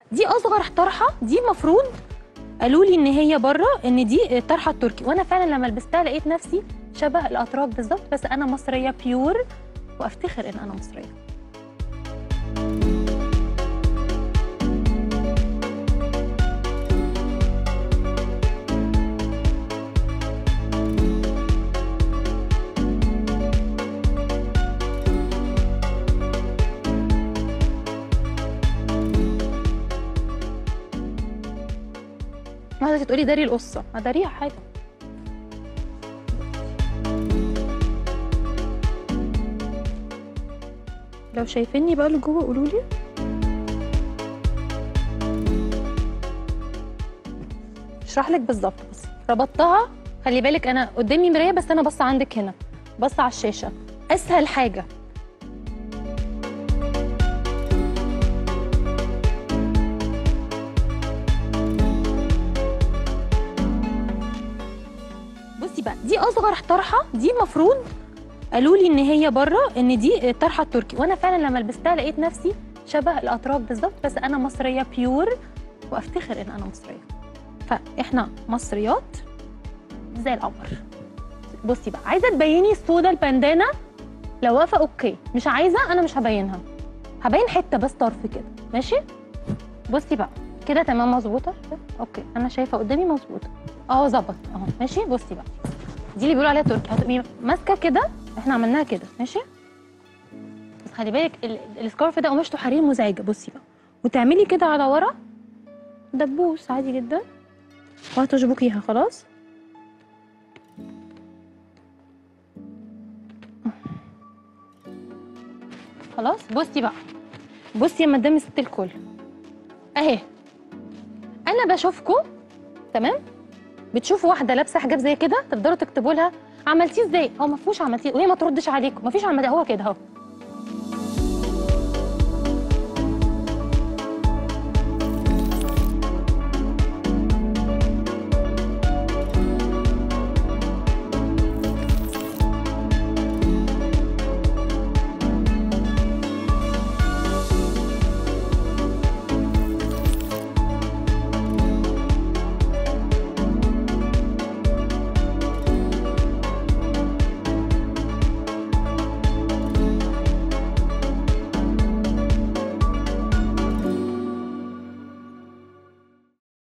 دي اصغر طرحه دي المفروض قالوا لي ان هي بره ان دي الطرحه التركي وانا فعلا لما لبستها لقيت نفسي شبه الاتراك بالظبط بس انا مصريه بيور وافتخر ان انا مصريه ما تقولي داري القصه ما داريها حاجه لو شايفيني بقى لجوه قولوا لي اشرح لك بالظبط بس ربطتها خلي بالك انا قدامي مرايه بس انا باصه عندك هنا باصه على الشاشه اسهل حاجه بصي بقى دي اصغر طرحه دي المفروض قالوا لي ان هي بره ان دي الطرحه التركي وانا فعلا لما لبستها لقيت نفسي شبه الاتراك بالظبط بس انا مصريه بيور وافتخر ان انا مصريه فاحنا مصريات زي القمر بصي بقى عايزه تبيني السودا البندانه لو واقفه اوكي مش عايزه انا مش هبينها هبين حته بس طرف كده ماشي بصي بقى كده تمام مظبوطه اوكي انا شايفه قدامي مظبوطه اه ظبط اهو ماشي بصي بقى دي اللي بيقولوا عليها تركي هتبقي ماسكه كده احنا عملناها كده ماشي بس خلي بالك ال- السكارف ده قماشته حرير مزعجه بصي بقى وتعملي كده على ورا دبوس عادي جدا وهتشبكيها خلاص خلاص بصي بقى بصي يا مدام ست الكل اهي انا بشوفكم تمام بتشوفوا واحده لابسه حجاب زي كده تقدروا تكتبوا لها عملتيه ازاي هو ما فيهوش عملتيه وهي ما تردش عليكم ما فيش عملتيه هو كده اهو